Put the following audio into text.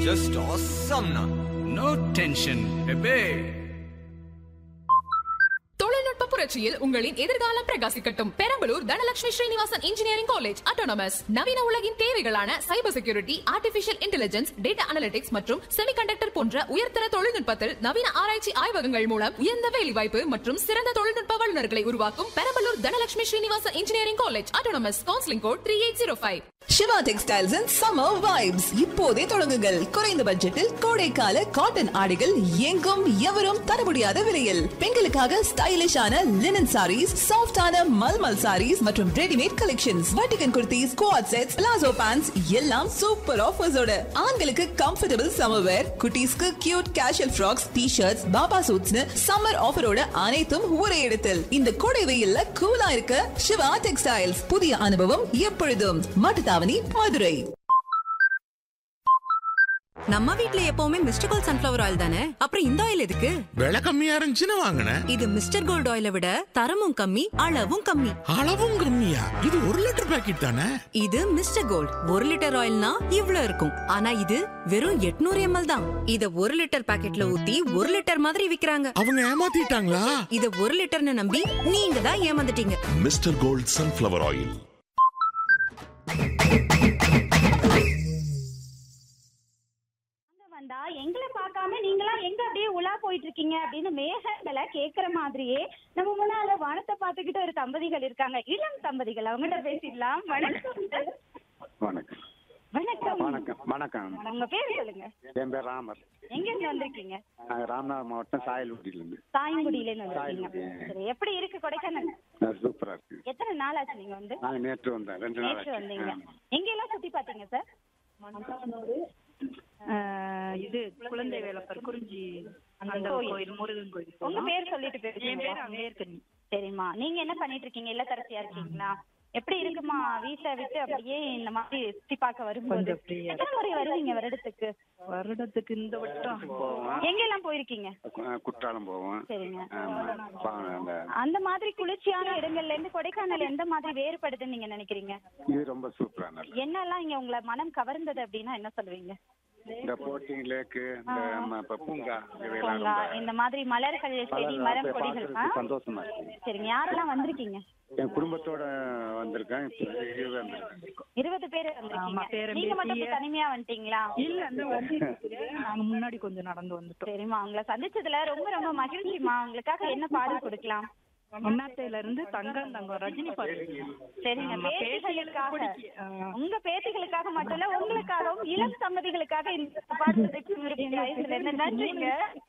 Just ஆசம்னா no tension பெபே தொழில்நுட்ப புரட்சியில் உங்களின் எதிர்காலம் பிரகாசிக்கட்டும் Perambalur Dhanalakshmi Srinivasan engineering college autonomous நவீன உலகின் தேவைகளான cyber security artificial intelligence data analytics மற்றும் செமிகண்டக்டர் போன்ற உயர்தர தொழில்நுட்பத்தில் நவீன ஆராய்ச்சி ஆய்வகங்கள் மூலம் உயர்ந்த வேலைவாய்ப்பு மற்றும் சிறந்த தொழில்நுட்ப வல்லுநர்களை உருவாக்கும் Perambalur Dhanalakshmi Srinivasan engineering college autonomous counselling code three eight zero five Siva textiles and summer vibes இப்போதே தொடங்குங்கள் குறைந்த பட்ஜெட்டில் கோடைக்கால காட்டன் ஆடைகள் எங்கும் எவரும் தர முடியாத விலையில் பெண்களுக்காக ஸ்டைலிஷான லினன் சாரீஸ் சாஃப்டான மல்மல் சாரீஸ் மற்றும் ரெடிமேட் கலெக்ஷன்ஸ் வட்டிகன் kurtis coord sets palazzo pants எல்லாம் சூப்பர் ஆஃபர்ஸோட ஆண்களுக்கு கம்ஃபர்டபுள் சம்மர் வேர் குட்டீஸ்க்கு cute casual frocks T shirts baba சூட்ஸ்னு சம்மர் ஆஃபரோட அனைத்தும் ஒரே இடத்தில் இந்த கோடை வெயில்ல கூலா இருக்க சிவா டெக்ஸ்டைல்ஸ் புதிய அனுபவம் எப்பொழுதும் மட்டுத்தாவணி மதுரை நம்ம வீட்ல எப்பவுமே மிஸ்டர் கோல்ட் சன்ஃபிளவர் ஆயில் தானே அப்புறம் இந்த ஆயில் எதுக்கு விலை கம்மியா இருந்துச்சுன்னு வாங்கினேன் இது மிஸ்டர் கோல்ட் ஆயிலை விட தரமும் கம்மி அளவும் கம்மி அளவும் கம்மியா இது ஒரு லிட்டர் பாக்கெட் தானே இது மிஸ்டர் கோல்ட் ஒரு லிட்டர் ஆயில்னா இவ்ளோ இருக்கும் ஆனா இது வெறும் 800 எம்எல் தான் இத ஒரு லிட்டர் பாக்கெட்ல ஊத்தி ஒரு லிட்டர் மாதிரி விக்கிறாங்க அவங்க ஏமாத்திட்டாங்களா இத ஒரு லிட்டர்னு நம்பி நீங்க தான் ஏமாந்துட்டீங்க மிஸ்டர் கோல்ட் சன்ஃப்ளவர் ஆயில் அங்க வந்தா எங்களை பார்க்காம நீங்களா எங்க அப்படியே உலா போயிட்டு இருக்கீங்க அப்படின்னு மேகங்களை கேக்குற மாதிரியே நம்ம முன்னால வானத்தை பார்த்துக்கிட்டு ஒரு தம்பதிகள் இருக்காங்க இளம் தம்பதிகள் அவங்ககிட்ட பேசிடலாம் வணக்கம் வணக்கம் வணக்கம் வணக்கம் வணக்கம் உங்க பேர் சொல்லுங்க என் பேர் ராமர் எங்க இருந்து வந்திருக்கீங்க நாங்க ராமநாதர் மாவட்டம் சாயல்குடியிலேருந்து தாயங்குடியில இருந்து வந்திருக்கீங்க தாயங்குடி. சரி எப்படி இருக்கு கொடைக்கானல் சூப்பரா இருக்கு எத்தனை நாள் ஆச்சு நீங்க வந்து நாங்க நேற்று வந்தோம் ரெண்டு நாள் நேற்று ஆச்சு. வந்தீங்க ஆமா. எங்க எல்லாம் சுத்தி பாத்தீங்க சார் இது குழந்தை வேலப்பர் குறிஞ்சி அந்த கோயில். கோயில் முருகன் கோயில் உங்க போனோம். பேர் சொல்லிட்டு என் பேசுறீங்க பேர் அம்பேத்கர் சரிம்மா நீங்க என்ன பண்ணிட்டு இருக்கீங்க இல்லத்தரசியா இருக்கீங்களா எப்படி இருக்குமா வீட்டை விட்டு அப்படியே இந்த மாதிரி சுத்தி பார்க்க வரும்போது கொஞ்சம் free-ஆ எத்தனை முறை வருவீங்க வருடத்துக்கு வருடத்துக்கு இந்த வட்டம் போவோம் எங்கெல்லாம் போயிருக்கீங்க கு- குற்றாலம் போவோம் சரிங்க ஆமா. பா- அந்த அந்த மாதிரி குளிர்ச்சியான இடங்கள்ல இருந்து கொடைக்கானல் எந்த மாதிரி வேறுபடுதுன்னு நீங்க நினைக்கிறீங்க இது ரொம்ப சூப்பரா நல்லா என்னெல்லாம் இங்க உங்களை மனம் கவர்ந்தது அப்படின்னா என்ன சொல்லுவீங்க இந்த போட்டிங் லேக்கு இந்த ம- இப்ப பூங்கா இதெல்லாம் பூங்கா, ரொம்ப இந்த மாதிரி மலர்கள் செடி மரம் போய் கொடிகள் ஆ? பார்க்கறதுக்கு சந்தோஷமா இருக்கு சரிங்க யாரெல்லாம் வந்திருக்கீங்க என் குடும்பத்தோட வந்திருக்கேன் இப்ப இருபது வந்திருக்கேன் இருபது பேர் ஆமா, வந்திருக்கீங்க பேரன் நீங்க மட்டும் பேத்திய. இப்ப தனிமையா வந்துட்டீங்களா இல்ல அந்த வண்டி இருக்குது. நாங்க முன்னாடி கொஞ்சம் நடந்து வந்துட்டோம் சரிம்மா உங்களை சந்திச்சதுல ரொம்ப ரொம்ப மகிழ்ச்சிமா உங்களுக்காக என்ன பாடல் கொடுக்கலாம் மன்னாட்டையில இருந்து தங்கம் தங்கம் ரஜினி பாட்டு சரிங்க ஆமா, பேத்திகளுக்காக பிடிக்கும். ஆ. உங்க பேத்திகளுக்காக மட்டும் இல்ல உங்களுக்காகவும் இளம் சம்மதிகளுக்காக இந்த பாடலுக்கு விருப்பம் வயசுல இருந்து நன்றிங்க